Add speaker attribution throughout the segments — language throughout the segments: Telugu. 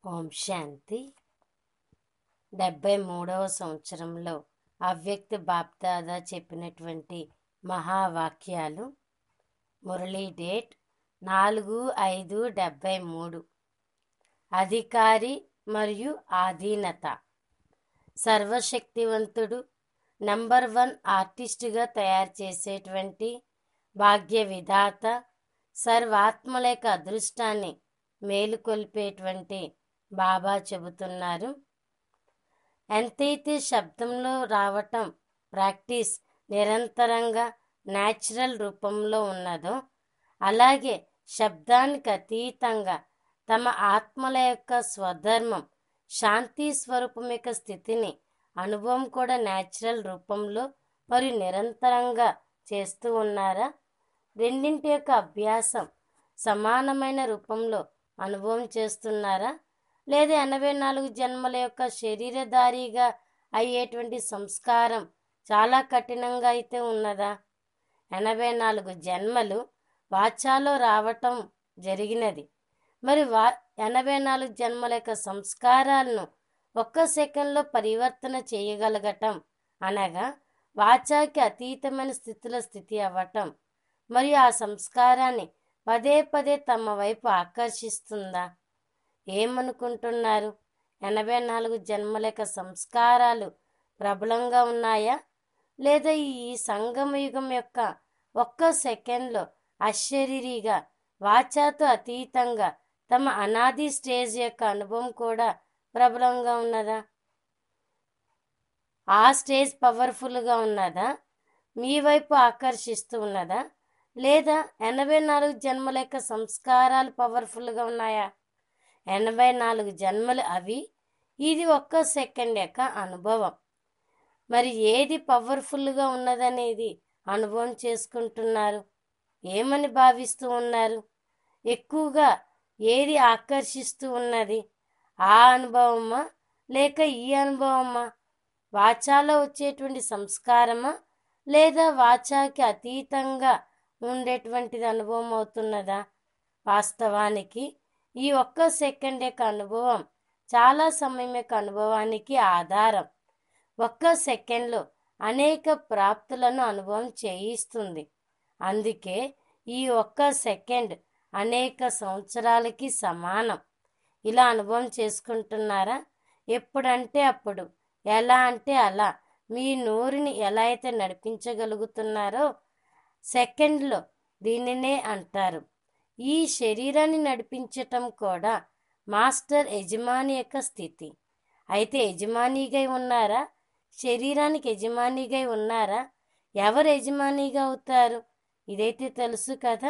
Speaker 1: ఓం శాంతి డెబ్బై మూడవ సంవత్సరంలో అవ్యక్త బాప్దాదా చెప్పినటువంటి మహావాక్యాలు మురళీ డేట్ నాలుగు ఐదు డెబ్బై మూడు అధికారి మరియు ఆధీనత సర్వశక్తివంతుడు నంబర్ వన్ ఆర్టిస్టుగా తయారు చేసేటువంటి భాగ్య విధాత సర్వాత్మల యొక్క అదృష్టాన్ని మేలుకొల్పేటువంటి బాబా చెబుతున్నారు ఎంతైతే శబ్దంలో రావటం ప్రాక్టీస్ నిరంతరంగా న్యాచురల్ రూపంలో ఉన్నదో అలాగే శబ్దానికి అతీతంగా తమ ఆత్మల యొక్క స్వధర్మం శాంతి స్వరూపం యొక్క స్థితిని అనుభవం కూడా న్యాచురల్ రూపంలో మరియు నిరంతరంగా చేస్తూ ఉన్నారా రెండింటి యొక్క అభ్యాసం సమానమైన రూపంలో అనుభవం చేస్తున్నారా లేదా ఎనభై నాలుగు జన్మల యొక్క శరీరధారిగా అయ్యేటువంటి సంస్కారం చాలా కఠినంగా అయితే ఉన్నదా ఎనభై నాలుగు జన్మలు వాచాలో రావటం జరిగినది మరి వా ఎనభై నాలుగు జన్మల యొక్క సంస్కారాలను ఒక్క సెకండ్లో పరివర్తన చేయగలగటం అనగా వాచాకి అతీతమైన స్థితిలో స్థితి అవ్వటం మరియు ఆ సంస్కారాన్ని పదే పదే తమ వైపు ఆకర్షిస్తుందా ఏమనుకుంటున్నారు ఎనభై నాలుగు జన్మల యొక్క సంస్కారాలు ప్రబలంగా ఉన్నాయా లేదా ఈ సంగమయుగం యొక్క ఒక్క సెకండ్లో అశరీరిగా వాచాతో అతీతంగా తమ అనాది స్టేజ్ యొక్క అనుభవం కూడా ప్రబలంగా ఉన్నదా ఆ స్టేజ్ పవర్ఫుల్గా ఉన్నదా మీ వైపు ఆకర్షిస్తూ ఉన్నదా లేదా ఎనభై నాలుగు జన్మల యొక్క సంస్కారాలు పవర్ఫుల్గా ఉన్నాయా ఎనభై నాలుగు జన్మలు అవి ఇది ఒక్క సెకండ్ యొక్క అనుభవం మరి ఏది పవర్ఫుల్గా ఉన్నదనేది అనుభవం చేసుకుంటున్నారు ఏమని భావిస్తూ ఉన్నారు ఎక్కువగా ఏది ఆకర్షిస్తూ ఉన్నది ఆ అనుభవమా లేక ఈ అనుభవమా వాచాలో వచ్చేటువంటి సంస్కారమా లేదా వాచాకి అతీతంగా ఉండేటువంటిది అనుభవం అవుతున్నదా వాస్తవానికి ఈ ఒక్క సెకండ్ యొక్క అనుభవం చాలా సమయం యొక్క అనుభవానికి ఆధారం ఒక్క సెకండ్లో అనేక ప్రాప్తులను అనుభవం చేయిస్తుంది అందుకే ఈ ఒక్క సెకండ్ అనేక సంవత్సరాలకి సమానం ఇలా అనుభవం చేసుకుంటున్నారా ఎప్పుడంటే అప్పుడు ఎలా అంటే అలా మీ నోరుని ఎలా అయితే నడిపించగలుగుతున్నారో సెకండ్లో దీనినే అంటారు ఈ శరీరాన్ని నడిపించటం కూడా మాస్టర్ యజమాని యొక్క స్థితి అయితే యజమానిగా ఉన్నారా శరీరానికి యజమానిగా ఉన్నారా ఎవరు యజమానిగా అవుతారు ఇదైతే తెలుసు కదా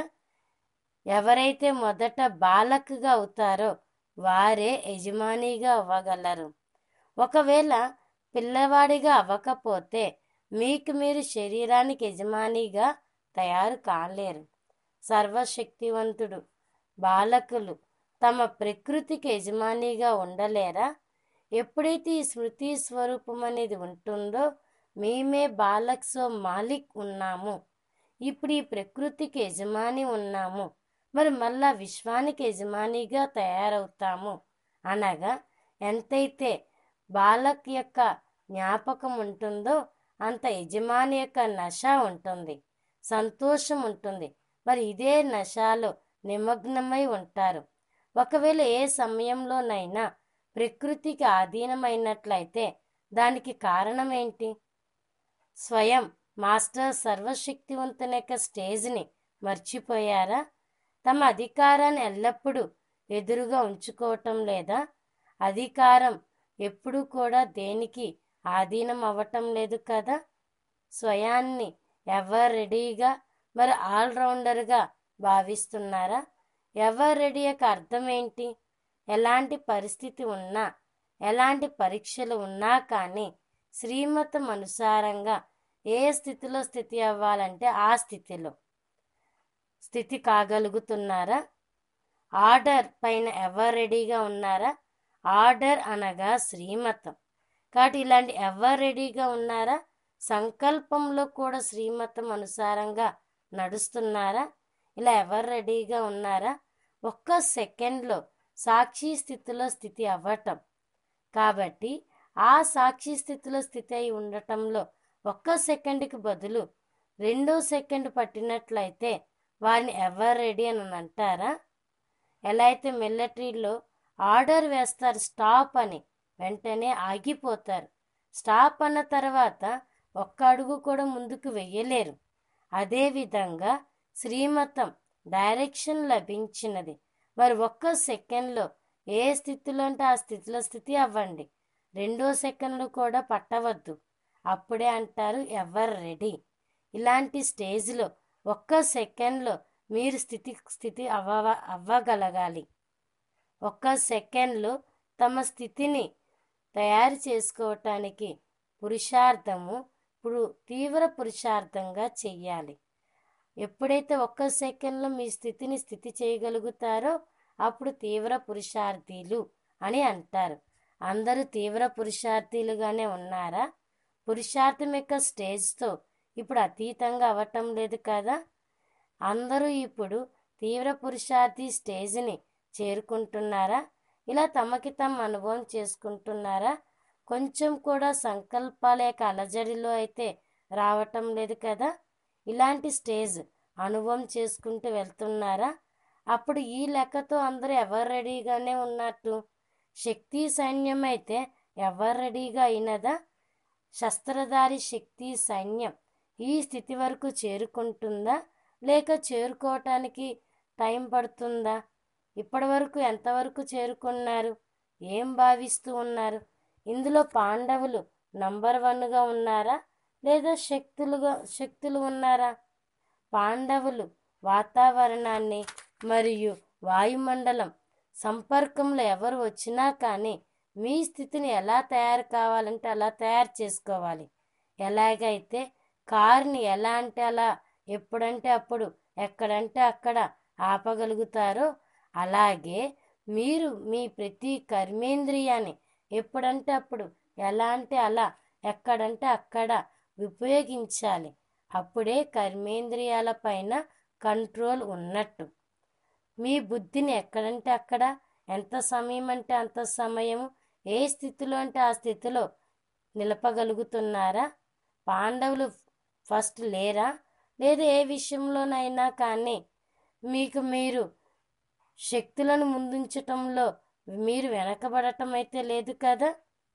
Speaker 1: ఎవరైతే మొదట బాలకుగా అవుతారో వారే యజమానిగా అవ్వగలరు ఒకవేళ పిల్లవాడిగా అవ్వకపోతే మీకు మీరు శరీరానికి యజమానిగా తయారు కాలేరు సర్వశక్తివంతుడు బాలకులు తమ ప్రకృతికి యజమానిగా ఉండలేరా ఎప్పుడైతే ఈ స్మృతి స్వరూపం అనేది ఉంటుందో మేమే బాలక్ సో మాలిక్ ఉన్నాము ఇప్పుడు ఈ ప్రకృతికి యజమాని ఉన్నాము మరి మళ్ళా విశ్వానికి యజమానిగా తయారవుతాము అనగా ఎంతైతే బాలక్ యొక్క జ్ఞాపకం ఉంటుందో అంత యజమాని యొక్క నశ ఉంటుంది సంతోషం ఉంటుంది మరి ఇదే నశాలో నిమగ్నమై ఉంటారు ఒకవేళ ఏ సమయంలోనైనా ప్రకృతికి ఆధీనమైనట్లయితే దానికి కారణం ఏంటి స్వయం మాస్టర్ సర్వశక్తివంతుని యొక్క స్టేజ్ని మర్చిపోయారా తమ అధికారాన్ని ఎల్లప్పుడూ ఎదురుగా ఉంచుకోవటం లేదా అధికారం ఎప్పుడూ కూడా దేనికి ఆధీనం అవ్వటం లేదు కదా స్వయాన్ని ఎవరు రెడీగా మరి ఆల్రౌండర్గా భావిస్తున్నారా ఎవరు రెడీ యొక్క అర్థం ఏంటి ఎలాంటి పరిస్థితి ఉన్నా ఎలాంటి పరీక్షలు ఉన్నా కానీ శ్రీమతం అనుసారంగా ఏ స్థితిలో స్థితి అవ్వాలంటే ఆ స్థితిలో స్థితి కాగలుగుతున్నారా ఆర్డర్ పైన ఎవరు రెడీగా ఉన్నారా ఆర్డర్ అనగా శ్రీమతం కాబట్టి ఇలాంటి ఎవరు రెడీగా ఉన్నారా సంకల్పంలో కూడా శ్రీమతం అనుసారంగా నడుస్తున్నారా ఇలా ఎవరు రెడీగా ఉన్నారా ఒక్క సెకండ్లో సాక్షి స్థితిలో స్థితి అవ్వటం కాబట్టి ఆ సాక్షి స్థితిలో స్థితి అయి ఉండటంలో ఒక్క సెకండ్కి బదులు రెండో సెకండ్ పట్టినట్లయితే వారిని ఎవర్ రెడీ అని అంటారా ఎలా అయితే మిలిటరీలో ఆర్డర్ వేస్తారు స్టాప్ అని వెంటనే ఆగిపోతారు స్టాప్ అన్న తర్వాత ఒక్క అడుగు కూడా ముందుకు వెయ్యలేరు అదేవిధంగా శ్రీమతం డైరెక్షన్ లభించినది మరి ఒక్క సెకండ్లో ఏ స్థితిలో అంటే ఆ స్థితిలో స్థితి అవ్వండి రెండో సెకండ్లు కూడా పట్టవద్దు అప్పుడే అంటారు ఎవర్ రెడీ ఇలాంటి స్టేజ్లో ఒక్క సెకండ్లో మీరు స్థితి స్థితి అవ్వ అవ్వగలగాలి ఒక్క సెకండ్లో తమ స్థితిని తయారు చేసుకోవటానికి పురుషార్థము ఇప్పుడు తీవ్ర పురుషార్థంగా చెయ్యాలి ఎప్పుడైతే ఒక్క సెకండ్లో మీ స్థితిని స్థితి చేయగలుగుతారో అప్పుడు తీవ్ర పురుషార్థీలు అని అంటారు అందరూ తీవ్ర పురుషార్థీలుగానే ఉన్నారా పురుషార్థం యొక్క స్టేజ్తో ఇప్పుడు అతీతంగా అవ్వటం లేదు కదా అందరూ ఇప్పుడు తీవ్ర పురుషార్థి స్టేజ్ని చేరుకుంటున్నారా ఇలా తమకి తమ అనుభవం చేసుకుంటున్నారా కొంచెం కూడా సంకల్పాల యొక్క అలజడిలో అయితే రావటం లేదు కదా ఇలాంటి స్టేజ్ అనుభవం చేసుకుంటూ వెళ్తున్నారా అప్పుడు ఈ లెక్కతో అందరూ ఎవరు రెడీగానే ఉన్నట్టు శక్తి సైన్యం అయితే ఎవరు రెడీగా అయినదా శస్త్రధారి శక్తి సైన్యం ఈ స్థితి వరకు చేరుకుంటుందా లేక చేరుకోవటానికి టైం పడుతుందా ఇప్పటి వరకు ఎంతవరకు చేరుకున్నారు ఏం భావిస్తూ ఉన్నారు ఇందులో పాండవులు నంబర్ వన్గా ఉన్నారా లేదా శక్తులుగా శక్తులు ఉన్నారా పాండవులు వాతావరణాన్ని మరియు వాయుమండలం సంపర్కంలో ఎవరు వచ్చినా కానీ మీ స్థితిని ఎలా తయారు కావాలంటే అలా తయారు చేసుకోవాలి ఎలాగైతే కారుని ఎలా అంటే అలా ఎప్పుడంటే అప్పుడు ఎక్కడంటే అక్కడ ఆపగలుగుతారో అలాగే మీరు మీ ప్రతి కర్మేంద్రియాన్ని ఎప్పుడంటే అప్పుడు ఎలా అంటే అలా ఎక్కడంటే అక్కడ ఉపయోగించాలి అప్పుడే కర్మేంద్రియాల పైన కంట్రోల్ ఉన్నట్టు మీ బుద్ధిని ఎక్కడంటే అక్కడ ఎంత సమయం అంటే అంత సమయము ఏ స్థితిలో అంటే ఆ స్థితిలో నిలపగలుగుతున్నారా పాండవులు ఫస్ట్ లేరా లేదా ఏ విషయంలోనైనా కానీ మీకు మీరు శక్తులను ముందుంచటంలో మీరు వెనకబడటం అయితే లేదు కదా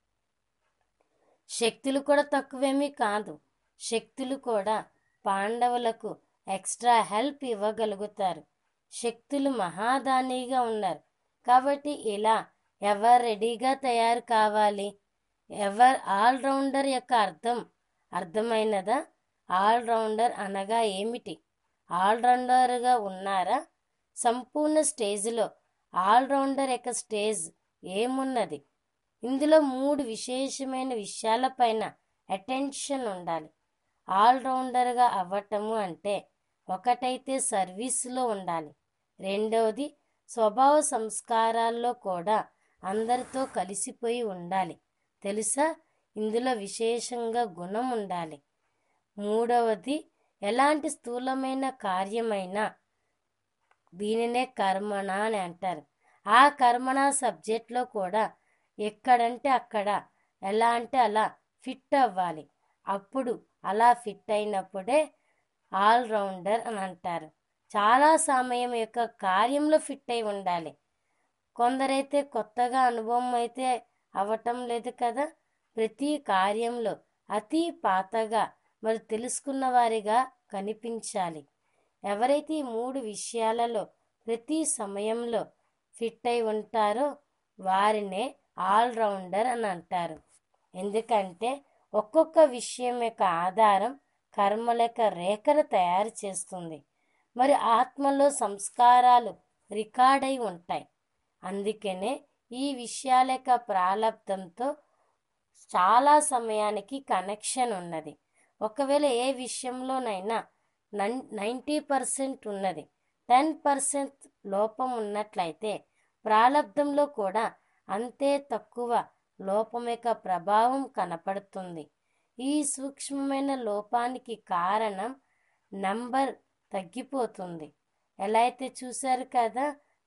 Speaker 1: శక్తులు కూడా తక్కువేమీ కాదు శక్తులు కూడా పాండవులకు ఎక్స్ట్రా హెల్ప్ ఇవ్వగలుగుతారు శక్తులు మహాదానిగా ఉన్నారు కాబట్టి ఇలా ఎవరు రెడీగా తయారు కావాలి ఎవర్ ఆల్రౌండర్ యొక్క అర్థం అర్థమైనదా ఆల్రౌండర్ అనగా ఏమిటి ఆల్రౌండర్గా ఉన్నారా సంపూర్ణ స్టేజ్లో ఆల్రౌండర్ యొక్క స్టేజ్ ఏమున్నది ఇందులో మూడు విశేషమైన విషయాలపైన అటెన్షన్ ఉండాలి ఆల్రౌండర్గా అవ్వటము అంటే ఒకటైతే సర్వీస్లో ఉండాలి రెండవది స్వభావ సంస్కారాల్లో కూడా అందరితో కలిసిపోయి ఉండాలి తెలుసా ఇందులో విశేషంగా గుణం ఉండాలి మూడవది ఎలాంటి స్థూలమైన కార్యమైనా దీనినే కర్మణ అని అంటారు ఆ కర్మణ సబ్జెక్ట్లో కూడా ఎక్కడంటే అక్కడ ఎలా అంటే అలా ఫిట్ అవ్వాలి అప్పుడు అలా ఫిట్ అయినప్పుడే ఆల్రౌండర్ అని అంటారు చాలా సమయం యొక్క కార్యంలో ఫిట్ అయి ఉండాలి కొందరైతే కొత్తగా అనుభవం అయితే అవ్వటం లేదు కదా ప్రతి కార్యంలో అతి పాతగా మరి తెలుసుకున్న వారిగా కనిపించాలి ఎవరైతే ఈ మూడు విషయాలలో ప్రతి సమయంలో ఫిట్ అయి ఉంటారో వారినే ఆల్రౌండర్ అని అంటారు ఎందుకంటే ఒక్కొక్క విషయం యొక్క ఆధారం కర్మల యొక్క రేఖను తయారు చేస్తుంది మరి ఆత్మలో సంస్కారాలు రికార్డ్ అయి ఉంటాయి అందుకనే ఈ విషయాల యొక్క ప్రారంధంతో చాలా సమయానికి కనెక్షన్ ఉన్నది ఒకవేళ ఏ విషయంలోనైనా నన్ నైంటీ పర్సెంట్ ఉన్నది టెన్ పర్సెంట్ లోపం ఉన్నట్లయితే ప్రారంధంలో కూడా అంతే తక్కువ లోపం యొక్క ప్రభావం కనపడుతుంది ఈ సూక్ష్మమైన లోపానికి కారణం నంబర్ తగ్గిపోతుంది ఎలా అయితే చూశారు కదా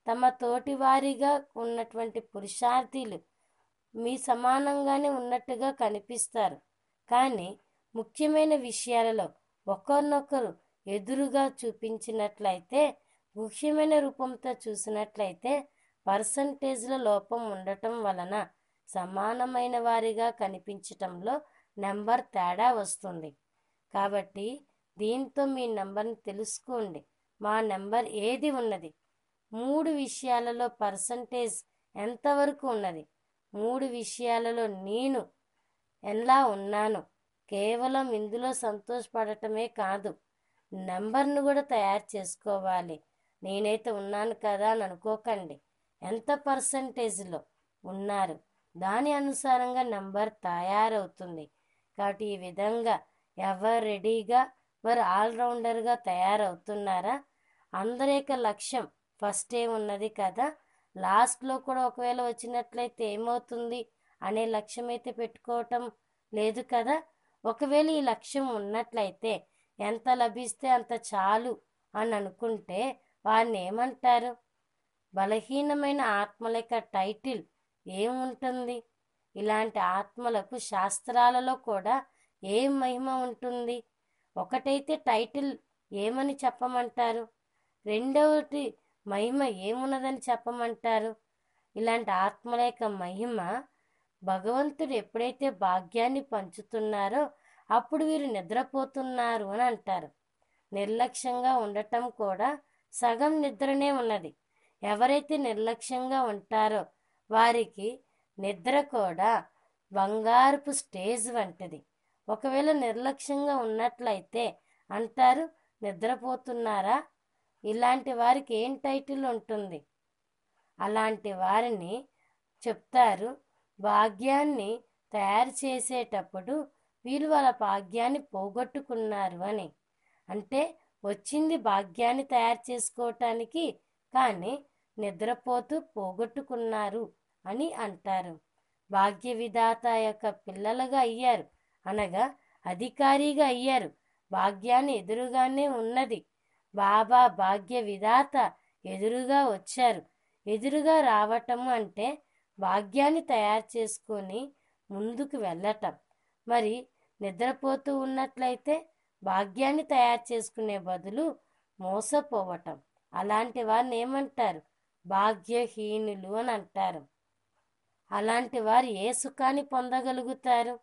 Speaker 1: తమ తోటివారిగా ఉన్నటువంటి పురుషార్థులు మీ సమానంగానే ఉన్నట్టుగా కనిపిస్తారు కానీ ముఖ్యమైన విషయాలలో ఒకరినొకరు ఎదురుగా చూపించినట్లయితే ముఖ్యమైన రూపంతో చూసినట్లయితే పర్సంటేజ్ల లోపం ఉండటం వలన సమానమైన వారిగా కనిపించటంలో నెంబర్ తేడా వస్తుంది కాబట్టి దీంతో మీ నెంబర్ని తెలుసుకోండి మా నెంబర్ ఏది ఉన్నది మూడు విషయాలలో పర్సంటేజ్ ఎంతవరకు ఉన్నది మూడు విషయాలలో నేను ఎలా ఉన్నాను కేవలం ఇందులో సంతోషపడటమే కాదు నెంబర్ను కూడా తయారు చేసుకోవాలి నేనైతే ఉన్నాను కదా అని అనుకోకండి ఎంత పర్సంటేజ్లో ఉన్నారు దాని అనుసారంగా నెంబర్ తయారవుతుంది కాబట్టి ఈ విధంగా ఎవరు రెడీగా మరి ఆల్రౌండర్గా తయారవుతున్నారా అందరి యొక్క లక్ష్యం ఫస్టే ఉన్నది కదా లాస్ట్లో కూడా ఒకవేళ వచ్చినట్లయితే ఏమవుతుంది అనే లక్ష్యం అయితే పెట్టుకోవటం లేదు కదా ఒకవేళ ఈ లక్ష్యం ఉన్నట్లయితే ఎంత లభిస్తే అంత చాలు అని అనుకుంటే వారిని ఏమంటారు బలహీనమైన ఆత్మల యొక్క టైటిల్ ఏముంటుంది ఇలాంటి ఆత్మలకు శాస్త్రాలలో కూడా ఏం మహిమ ఉంటుంది ఒకటైతే టైటిల్ ఏమని చెప్పమంటారు రెండవది మహిమ ఏమున్నదని చెప్పమంటారు ఇలాంటి ఆత్మల యొక్క మహిమ భగవంతుడు ఎప్పుడైతే భాగ్యాన్ని పంచుతున్నారో అప్పుడు వీరు నిద్రపోతున్నారు అని అంటారు నిర్లక్ష్యంగా ఉండటం కూడా సగం నిద్రనే ఉన్నది ఎవరైతే నిర్లక్ష్యంగా ఉంటారో వారికి నిద్ర కూడా బంగారపు స్టేజ్ వంటిది ఒకవేళ నిర్లక్ష్యంగా ఉన్నట్లయితే అంటారు నిద్రపోతున్నారా ఇలాంటి వారికి ఏం టైటిల్ ఉంటుంది అలాంటి వారిని చెప్తారు భాగ్యాన్ని తయారు చేసేటప్పుడు వీళ్ళు వాళ్ళ భాగ్యాన్ని పోగొట్టుకున్నారు అని అంటే వచ్చింది భాగ్యాన్ని తయారు చేసుకోవటానికి కానీ నిద్రపోతూ పోగొట్టుకున్నారు అని అంటారు భాగ్య విధాత యొక్క పిల్లలుగా అయ్యారు అనగా అధికారిగా అయ్యారు భాగ్యాన్ని ఎదురుగానే ఉన్నది బాబా భాగ్య విధాత ఎదురుగా వచ్చారు ఎదురుగా రావటం అంటే భాగ్యాన్ని తయారు చేసుకొని ముందుకు వెళ్ళటం మరి నిద్రపోతూ ఉన్నట్లయితే భాగ్యాన్ని తయారు చేసుకునే బదులు మోసపోవటం అలాంటి వారిని ఏమంటారు భాగ్యహీనులు అని అంటారు అలాంటి వారు ఏ సుఖాన్ని పొందగలుగుతారు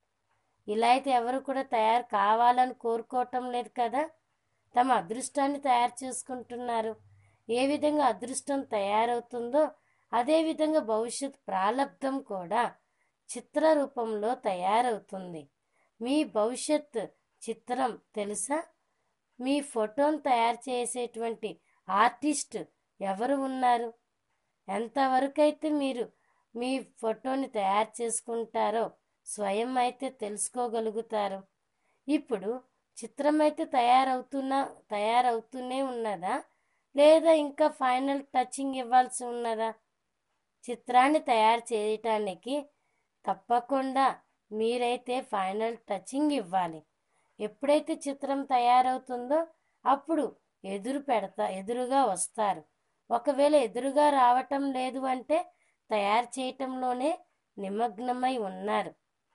Speaker 1: ఇలా అయితే ఎవరు కూడా తయారు కావాలని కోరుకోవటం లేదు కదా తమ అదృష్టాన్ని తయారు చేసుకుంటున్నారు ఏ విధంగా అదృష్టం తయారవుతుందో అదే విధంగా భవిష్యత్ ప్రాలబ్ధం కూడా చిత్ర రూపంలో తయారవుతుంది మీ భవిష్యత్ చిత్రం తెలుసా మీ ఫోటోను తయారు చేసేటువంటి ఆర్టిస్ట్ ఎవరు ఉన్నారు ఎంతవరకు అయితే మీరు మీ ఫోటోని తయారు చేసుకుంటారో స్వయం అయితే తెలుసుకోగలుగుతారు ఇప్పుడు చిత్రం అయితే తయారవుతున్నా తయారవుతూనే ఉన్నదా లేదా ఇంకా ఫైనల్ టచింగ్ ఇవ్వాల్సి ఉన్నదా చిత్రాన్ని తయారు చేయటానికి తప్పకుండా మీరైతే ఫైనల్ టచింగ్ ఇవ్వాలి ఎప్పుడైతే చిత్రం తయారవుతుందో అప్పుడు ఎదురు పెడతా ఎదురుగా వస్తారు ఒకవేళ ఎదురుగా రావటం లేదు అంటే తయారు చేయటంలోనే నిమగ్నమై ఉన్నారు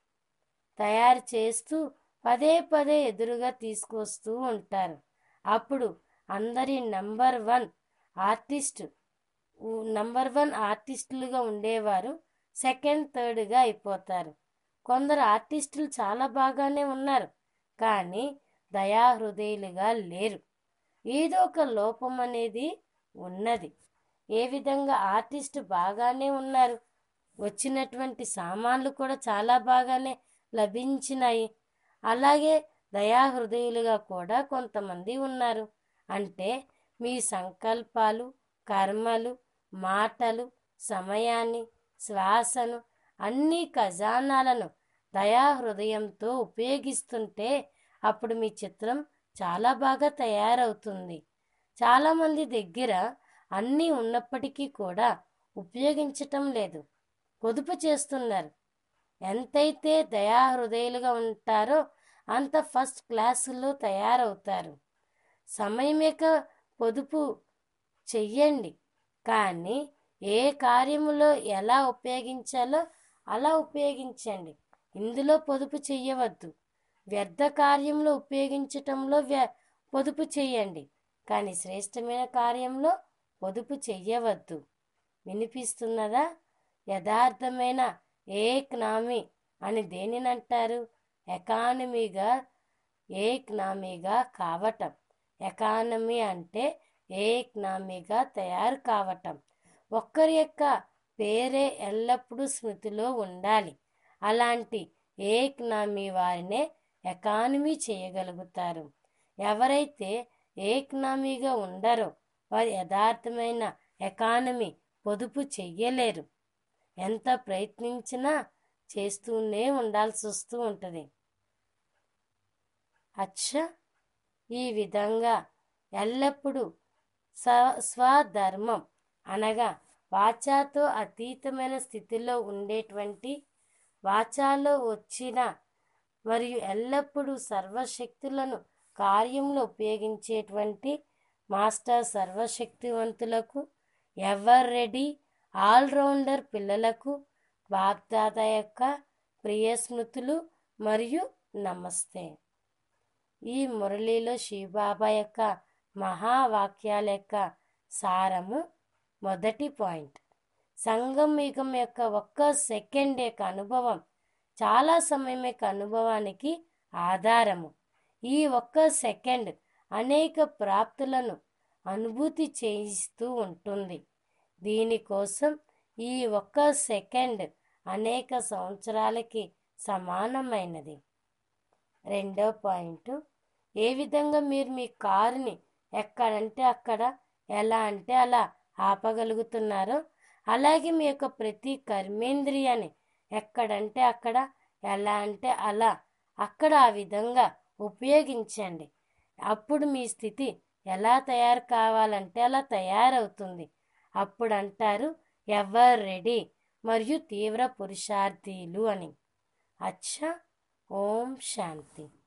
Speaker 1: తయారు చేస్తూ పదే పదే ఎదురుగా తీసుకొస్తూ ఉంటారు అప్పుడు అందరి number one artist number one ఆర్టిస్టులుగా ఉండేవారు సెకండ్ థర్డ్గా అయిపోతారు కొందరు ఆర్టిస్టులు చాలా బాగానే ఉన్నారు కానీ దయాహృదయులుగా లేరు ఏదో ఒక లోపం అనేది ఉన్నది ఏ విధంగా ఆర్టిస్ట్ బాగానే ఉన్నారు వచ్చినటువంటి సామాన్లు కూడా చాలా బాగానే లభించినాయి అలాగే దయాహృదయులుగా కూడా కొంతమంది ఉన్నారు అంటే మీ సంకల్పాలు కర్మలు మాటలు సమయాన్ని శ్వాసను అన్ని ఖజానాలను దయాహృదయంతో ఉపయోగిస్తుంటే అప్పుడు మీ చిత్రం చాలా బాగా తయారవుతుంది చాలామంది దగ్గర అన్నీ ఉన్నప్పటికీ కూడా ఉపయోగించటం లేదు పొదుపు చేస్తున్నారు ఎంతైతే దయాహృదయులుగా ఉంటారో అంత ఫస్ట్ క్లాసులో తయారవుతారు సమయం యొక్క పొదుపు చెయ్యండి కానీ ఏ కార్యములో ఎలా ఉపయోగించాలో అలా ఉపయోగించండి ఇందులో పొదుపు చెయ్యవద్దు వ్యర్థ కార్యంలో ఉపయోగించటంలో వ్య పొదుపు చెయ్యండి కానీ శ్రేష్టమైన కార్యంలో పొదుపు చెయ్యవద్దు వినిపిస్తున్నదా యథార్థమైన ఏక్నామీ అని దేనినంటారు ఎకానమీగా ఏక్నామీగా కావటం ఎకానమీ అంటే ఏక్నామీగా తయారు కావటం ఒక్కరి యొక్క పేరే ఎల్లప్పుడూ స్మృతిలో ఉండాలి అలాంటి ఏక్నామీ వారినే ఎకానమీ చేయగలుగుతారు ఎవరైతే ఏక్నామీగా ఉండరో వారు యథార్థమైన ఎకానమీ పొదుపు చెయ్యలేరు ఎంత ప్రయత్నించినా చేస్తూనే ఉండాల్సి వస్తూ ఉంటుంది అచ్చ ఈ విధంగా ఎల్లప్పుడూ స్వ స్వధర్మం అనగా వాచాతో అతీతమైన స్థితిలో ఉండేటువంటి వాచాలో వచ్చిన మరియు ఎల్లప్పుడూ సర్వశక్తులను కార్యంలో ఉపయోగించేటువంటి మాస్టర్ సర్వశక్తివంతులకు ఎవర్ రెడీ ఆల్రౌండర్ పిల్లలకు బాప్దాద యొక్క ప్రియ స్మృతులు మరియు నమస్తే ఈ మురళిలో శివబాబా యొక్క మహావాక్యాల యొక్క సారము మొదటి పాయింట్ సంఘం యుగం యొక్క ఒక్క సెకండ్ యొక్క అనుభవం చాలా సమయం యొక్క అనుభవానికి ఆధారము ఈ ఒక్క సెకండ్ అనేక ప్రాప్తులను అనుభూతి చేయిస్తూ ఉంటుంది దీనికోసం ఈ ఒక్క సెకండ్ అనేక సంవత్సరాలకి సమానమైనది రెండో పాయింట్ ఏ విధంగా మీరు మీ కారుని ఎక్కడంటే అక్కడ ఎలా అంటే అలా ఆపగలుగుతున్నారో అలాగే మీ యొక్క ప్రతి కర్మేంద్రియాన్ని ఎక్కడంటే అక్కడ ఎలా అంటే అలా అక్కడ ఆ విధంగా ఉపయోగించండి అప్పుడు మీ స్థితి ఎలా తయారు కావాలంటే అలా తయారవుతుంది అప్పుడు అంటారు ఎవర్ రెడీ మరియు తీవ్ర పురుషార్థీలు అని అచ్చా ఓం శాంతి